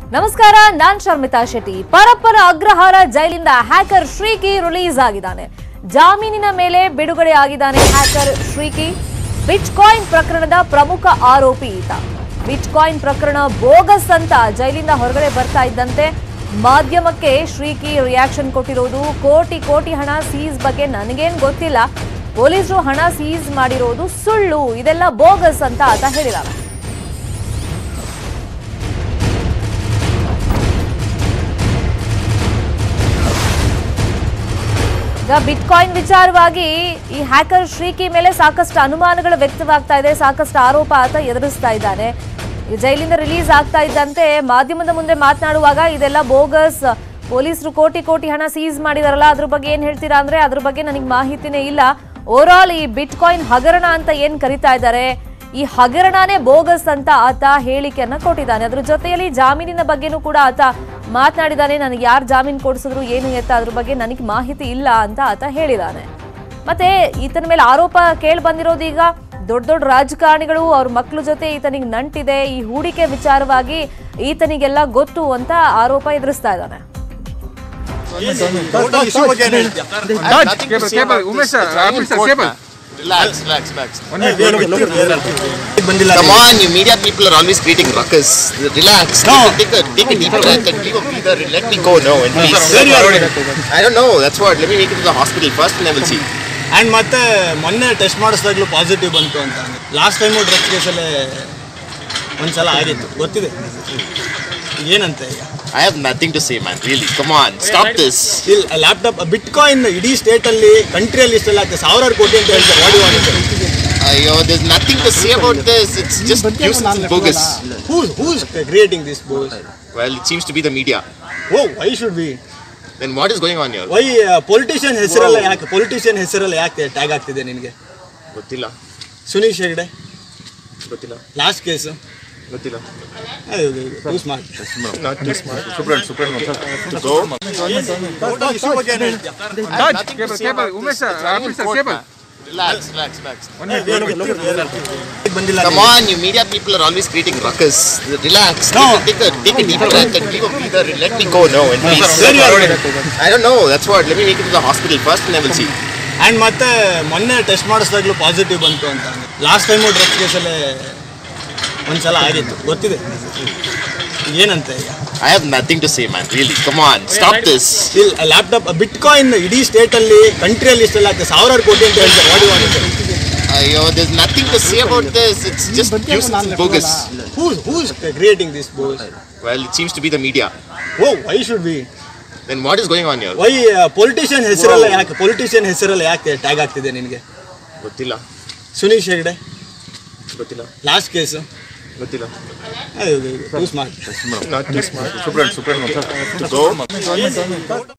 ನಮಸ್ಕಾರ ನಾನ್ ಶರ್ಮಿತಾ ಶೆಟ್ಟಿ ಪರಪ್ಪನ ಅಗ್ರಹಾರ ಜೈಲಿಂದ hacker Sriki release ಆಗಿದ್ದಾನೆ ಜಾಮೀನಿನ ಮೇಲೆ ಬಿಡುಗಡೆ ಆಗಿದ್ದಾನೆ ಹ್ಯಾಕರ್ ಶ್ರೀಕಿ ಬಿಟ್ ಕಾಯಿನ್ ಪ್ರಕರಣದ ಪ್ರಮುಖ ಆರೋಪಿ ಈತ ಬಿಟ್ ಕಾಯಿನ್ ಪ್ರಕರಣ ಬೋಗಸ್ ಅಂತ ಜೈಲಿಂದ ಹೊರಗಡೆ ಬರ್ತಾ ಇದ್ದಂತೆ ಮಾಧ್ಯಮಕ್ಕೆ ಶ್ರೀಕಿ ರಿಯಾಕ್ಷನ್ ಕೊಟ್ಟಿರೋದು ಕೋಟಿ ಕೋಟಿ ಹಣ ಸೀಸ್ ಬಗ್ಗೆ ನನಗೇನ್ ಗೊತ್ತಿಲ್ಲ ಪೊಲೀಸರು ಹಣ ಸೀಸ್ ಮಾಡಿರೋದು ಸುಳ್ಳು ಇದೆಲ್ಲ ಬೋಗಸ್ ಅಂತ ಆತ ಹೇಳಿದ್ದಾರೆ ಈಗ ಬಿಟ್ಕಾಯಿನ್ ವಿಚಾರವಾಗಿ ಈ ಹ್ಯಾಕರ್ ಶ್ರೀಕಿ ಮೇಲೆ ಸಾಕಷ್ಟು ಅನುಮಾನಗಳು ವ್ಯಕ್ತವಾಗ್ತಾ ಇದೆ ಸಾಕಷ್ಟು ಆರೋಪ ಆತ ಎದುರಿಸ್ತಾ ಇದ್ದಾನೆ ಈ ಜೈಲಿಂದ ರಿಲೀಸ್ ಆಗ್ತಾ ಇದ್ದಂತೆ ಮಾಧ್ಯಮದ ಮುಂದೆ ಮಾತನಾಡುವಾಗ ಇದೆಲ್ಲ ಬೋಗಸ್ ಪೊಲೀಸರು ಕೋಟಿ ಕೋಟಿ ಹಣ ಸೀಸ್ ಮಾಡಿದಾರಲ್ಲ ಅದ್ರ ಬಗ್ಗೆ ಏನ್ ಹೇಳ್ತೀರಾ ಅಂದ್ರೆ ಅದ್ರ ಬಗ್ಗೆ ನನಗೆ ಮಾಹಿತಿನೇ ಇಲ್ಲ ಓವರ್ ಆಲ್ ಈ ಬಿಟ್ಕಾಯಿನ್ ಹಗರಣ ಅಂತ ಏನ್ ಕರಿತಾ ಇದ್ದಾರೆ ಈ ಹಗರಣನೇ ಬೋಗಸ್ ಅಂತ ಆತ ಹೇಳಿಕೆಯನ್ನ ಕೊಟ್ಟಿದ್ದಾನೆ ಅದ್ರ ಜೊತೆಯಲ್ಲಿ ಜಾಮೀನಿನ ಬಗ್ಗೆನೂ ಕೂಡ ಆತ ಮಾತನಾಡಿದ್ದಾನೆ ನನಗೆ ಯಾರು ಜಾಮೀನು ಕೊಡಿಸಿದ್ರು ಏನು ಎತ್ತ ಅದ್ರ ಬಗ್ಗೆ ನನಗೆ ಮಾಹಿತಿ ಇಲ್ಲ ಅಂತ ಆತ ಹೇಳಿದ್ದಾನೆ ಮತ್ತೆ ಈತನ ಮೇಲೆ ಆರೋಪ ಕೇಳಿ ಬಂದಿರೋದು ಈಗ ದೊಡ್ಡ ದೊಡ್ಡ ರಾಜಕಾರಣಿಗಳು ಅವ್ರ ಮಕ್ಕಳ ಜೊತೆ ಈತನಿಗೆ ನಂಟಿದೆ ಈ ಹೂಡಿಕೆ ವಿಚಾರವಾಗಿ ಈತನಿಗೆಲ್ಲ ಗೊತ್ತು ಅಂತ ಆರೋಪ ಎದುರಿಸ್ತಾ ಇದ್ದಾನೆ ಟೋಟಲ್ ಇಶ್ಯೂ ಬಗ್ಗೆ ಏನ್ ಹೇಳ್ತೀಯ? Cable cable Umesh sir office sir cable Relax, relax, relax. ಬಂದಿಲ್ಲ Come on, you media people are always creating ruckus. Relax. No. Take a, take a deep breath and give a breather. Let me go now and please. Where you are? I don't know. That's what. Let me make it to the hospital first and then we'll see. And ಮತ್ತೆ ಮೊನ್ನೆ test ಮಾಡಿಸಿದಾಗಲೂ positive ಬಂತು ಅಂತ last time drugs ಕೇಸಲ್ಲೇ ಒಂದ್ಸಲ ಆಗಿತ್ತು ಗೊತ್ತಿದೆ ಏನಂತ ಈಗ I have nothing to say, man. Really. Come on. Stop this. ಇಲ್ಲಿ ಲ್ಯಾಪ್ಟಾಪ್ ಬಿಟ್ ಕಾಯಿನ್ ಇಡೀ ಸ್ಟೇಟಲ್ಲಿ ಕಂಟ್ರಿಯಲ್ಲಿ ಇಷ್ಟೆಲ್ಲ ಆಗ್ತದೆ ಸಾವಿರಾರು ಕೋಟಿ ಅಂತ ಹೇಳ್ತಾರೆ ವಾಡಿ ವಾಡಿ Ayo, there's nothing to say about this. It's just useless and bogus. Who's who's creating this boss Well, it seems to be the media. Oh why should be Then what is going on here? Why politician ಹೆಸರಲ್ಲ ಯಾಕೆ politician ಹೆಸರಲ್ಲ ಯಾಕೆ tag ಆಗ್ತಿದೆ ನಿನಗೆ Gottilla. Sunish Hegde Gottilla. Last case Gottilla. Too smart Not too smart. Supreme supreme To go. Total issue ಬಗ್ಗೆ ಏನ್ ಹೇಳ್ತೀಯ? Cable cable Umesh sir office sir cable Relax, relax, relax. ಬಂದಿಲ್ಲ Come on, you media people are always creating ruckus. Relax. No. Take a, take a deep breath and give a breather. Let me go now and please. Where you are? I don't know. That's what. Let me make it to the hospital first and then we'll see. And ಮತ್ತೆ ಮೊನ್ನೆ test ಮಾಡಿಸಿದಾಗಲೂ positive ಬಂತು ಅಂತ last time drugs ಕೇಸಲ್ಲೇ ಒಂದ್ಸಲ ಆಗಿತ್ತು ಗೊತ್ತಿದೆ ಏನಂತ ಈಗ I have nothing to say, man. Really. Come on. Stop this. ಇಲ್ಲಿ ಲ್ಯಾಪ್ಟಾಪ್ ಬಿಟ್ ಕಾಯಿನ್ ಇಡೀ ಸ್ಟೇಟಲ್ಲಿ ಕಂಟ್ರಿಯಲ್ಲಿ ಇಷ್ಟೆಲ್ಲ ಆಗ್ತದೆ ಸಾವಿರಾರು ಕೋಟಿ ಅಂತ ಹೇಳ್ತಾರೆ ವಾಡಿ ವಾಡಿ Ayo, there's nothing to say about this. It's just useless and bogus. Who's who's creating this boss Well, it seems to be the media. Oh why should be Then what is going on here? Why politician ಹೆಸರಲ್ಲ ಯಾಕೆ politician ಹೆಸರಲ್ಲ ಯಾಕೆ tag ಆಗ್ತಿದೆ ನಿನಗೆ Gottilla. Sunish Hegde Gottilla. Last case Gottilla. Too smart Not too smart. Supreme supreme To go.